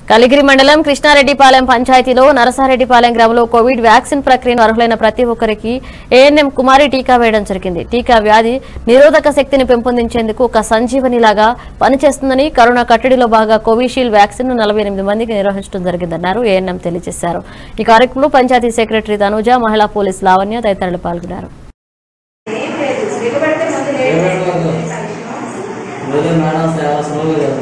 కలిగిరి మండలం కృష్ణారెడ్డిపాలెం పంచాయతీలో నరసారెడ్డిపాలెం గ్రామంలో కోవిడ్ వ్యాక్సిన్ ప్రక్రియను అర్హులైన ప్రతి ఒక్కరికి ఏఎన్ఎం కుమారి టీకా వేయడం జరిగింది టీకా వ్యాధి నిరోధక శక్తిని పెంపొందించేందుకు ఒక సంజీవనిలాగా పనిచేస్తుందని కరోనా కట్టడిలో భాగంగా కోవిషీల్డ్ వ్యాక్సిన్ ను నలభై ఎనిమిది మందికి నిర్వహించడం జరిగిందన్నారు ఏఎన్ఎం తెలియజేశారు ఈ కార్యక్రమంలో పంచాయతీ సెక్రటరీ తనుజ మహిళా పోలీస్ లావణ్య తదితరులు పాల్గొన్నారు లేదు మేడం చాలా స్లోగా